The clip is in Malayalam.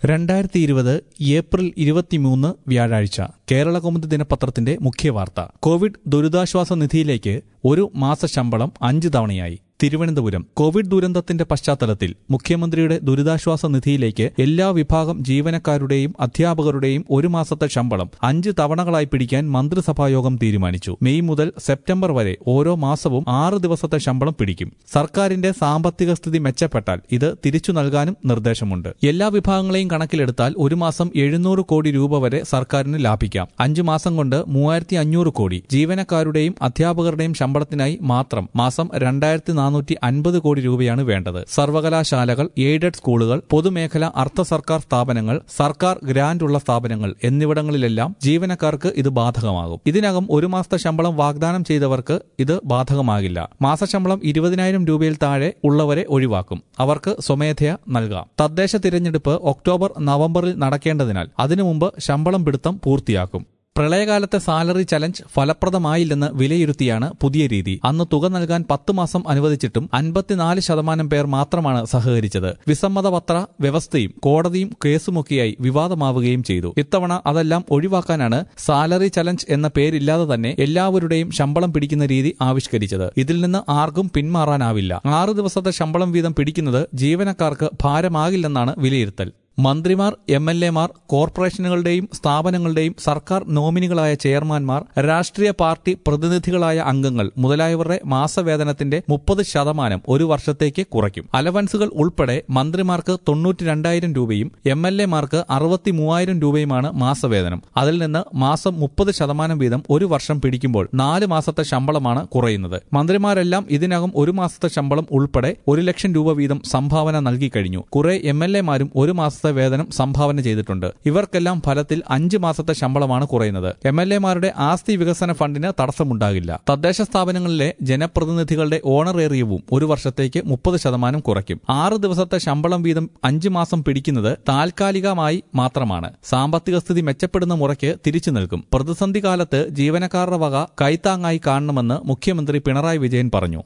രണ്ടായിരത്തി ഇരുപത് ഏപ്രിൽ ഇരുപത്തിമൂന്ന് വ്യാഴാഴ്ച കേരള കൗമുദി ദിനപത്രത്തിന്റെ മുഖ്യ വാർത്ത കോവിഡ് ദുരിതാശ്വാസ നിധിയിലേക്ക് ഒരു മാസ ശമ്പളം അഞ്ച് തവണയായി തിരുവനന്തപുരം കോവിഡ് ദുരന്തത്തിന്റെ പശ്ചാത്തലത്തിൽ മുഖ്യമന്ത്രിയുടെ ദുരിതാശ്വാസ നിധിയിലേക്ക് എല്ലാ വിഭാഗം ജീവനക്കാരുടെയും അധ്യാപകരുടെയും ഒരു മാസത്തെ ശമ്പളം അഞ്ച് തവണകളായി പിടിക്കാൻ മന്ത്രിസഭായോഗം തീരുമാനിച്ചു മെയ് മുതൽ സെപ്റ്റംബർ വരെ ഓരോ മാസവും ആറ് ദിവസത്തെ ശമ്പളം പിടിക്കും സർക്കാരിന്റെ സാമ്പത്തിക സ്ഥിതി മെച്ചപ്പെട്ടാൽ ഇത് തിരിച്ചു നൽകാനും നിർദ്ദേശമുണ്ട് എല്ലാ വിഭാഗങ്ങളെയും കണക്കിലെടുത്താൽ ഒരു മാസം എഴുന്നൂറ് കോടി രൂപ വരെ സർക്കാരിന് ലാഭിക്കാം അഞ്ചു മാസം കൊണ്ട് മൂവായിരത്തി അഞ്ഞൂറ് കോടി ജീവനക്കാരുടെയും അധ്യാപകരുടെയും ശമ്പളത്തിനായി മാത്രം മാസം രണ്ടായിരത്തി നാനൂറ്റി അൻപത് കോടി രൂപയാണ് വേണ്ടത് സർവകലാശാലകൾ എയ്ഡഡ് സ്കൂളുകൾ പൊതുമേഖല അർദ്ധ സർക്കാർ സ്ഥാപനങ്ങൾ സർക്കാർ ഗ്രാന്റ് ഉള്ള സ്ഥാപനങ്ങൾ എന്നിവിടങ്ങളിലെല്ലാം ജീവനക്കാർക്ക് ഇത് ബാധകമാകും ഇതിനകം ഒരു മാസത്തെ ശമ്പളം വാഗ്ദാനം ചെയ്തവർക്ക് ഇത് ബാധകമാകില്ല മാസശമ്പളം ഇരുപതിനായിരം രൂപയിൽ താഴെ ഉള്ളവരെ ഒഴിവാക്കും അവർക്ക് സ്വമേധയാ നൽകാം തദ്ദേശ തിരഞ്ഞെടുപ്പ് ഒക്ടോബർ നവംബറിൽ നടക്കേണ്ടതിനാൽ അതിനു മുമ്പ് ശമ്പളം പിടുത്തം പൂർത്തിയാക്കും പ്രളയകാലത്തെ സാലറി ചലഞ്ച് ഫലപ്രദമായില്ലെന്ന് വിലയിരുത്തിയാണ് പുതിയ രീതി അന്ന് തുക നൽകാൻ പത്ത് മാസം അനുവദിച്ചിട്ടും അൻപത്തിനാല് ശതമാനം പേർ മാത്രമാണ് സഹകരിച്ചത് വിസമ്മതപത്ര വ്യവസ്ഥയും കോടതിയും കേസുമൊക്കെയായി വിവാദമാവുകയും ചെയ്തു ഇത്തവണ അതെല്ലാം ഒഴിവാക്കാനാണ് സാലറി ചലഞ്ച് എന്ന പേരില്ലാതെ തന്നെ എല്ലാവരുടെയും ശമ്പളം പിടിക്കുന്ന രീതി ആവിഷ്കരിച്ചത് ഇതിൽ നിന്ന് ആർക്കും പിന്മാറാനാവില്ല ആറ് ദിവസത്തെ ശമ്പളം വീതം പിടിക്കുന്നത് ജീവനക്കാർക്ക് ഭാരമാകില്ലെന്നാണ് വിലയിരുത്തൽ മന്ത്രിമാർ എം എൽ എമാർ കോർപ്പറേഷനുകളുടെയും സ്ഥാപനങ്ങളുടെയും സർക്കാർ നോമിനികളായ ചെയർമാൻമാർ രാഷ്ട്രീയ പാർട്ടി പ്രതിനിധികളായ അംഗങ്ങൾ മുതലായവരുടെ മാസവേതനത്തിന്റെ മുപ്പത് ശതമാനം ഒരു വർഷത്തേക്ക് കുറയ്ക്കും അലവൻസുകൾ ഉൾപ്പെടെ മന്ത്രിമാർക്ക് തൊണ്ണൂറ്റി രണ്ടായിരം രൂപയും എം എൽ എമാർക്ക് അറുപത്തി മൂവായിരം രൂപയുമാണ് മാസവേതനം അതിൽ നിന്ന് മാസം മുപ്പത് ശതമാനം വീതം ഒരു വർഷം പിടിക്കുമ്പോൾ നാല് മാസത്തെ ശമ്പളമാണ് കുറയുന്നത് മന്ത്രിമാരെല്ലാം ഇതിനകം ഒരു മാസത്തെ ശമ്പളം ഉൾപ്പെടെ ഒരു ലക്ഷം രൂപ വീതം സംഭാവന നൽകി കഴിഞ്ഞു കുറെ എം എൽ എമാരും ഒരു മാസത്തെ വേതനം സംഭാവന ചെയ്തിട്ടുണ്ട് ഇവർക്കെല്ലാം ഫലത്തിൽ അഞ്ച് മാസത്തെ ശമ്പളമാണ് കുറയുന്നത് എം എൽ എമാരുടെ ആസ്തി വികസന ഫണ്ടിന് തടസ്സമുണ്ടാകില്ല തദ്ദേശ സ്ഥാപനങ്ങളിലെ ജനപ്രതിനിധികളുടെ ഓണറേറിയവും ഒരു വർഷത്തേക്ക് മുപ്പത് ശതമാനം കുറയ്ക്കും ആറ് ദിവസത്തെ ശമ്പളം വീതം അഞ്ച് മാസം പിടിക്കുന്നത് താൽക്കാലികമായി മാത്രമാണ് സാമ്പത്തിക സ്ഥിതി മെച്ചപ്പെടുന്ന മുറയ്ക്ക് തിരിച്ചു നൽകും പ്രതിസന്ധി കാലത്ത് ജീവനക്കാരുടെ വക കൈത്താങ്ങായി കാണണമെന്ന് മുഖ്യമന്ത്രി പിണറായി വിജയൻ പറഞ്ഞു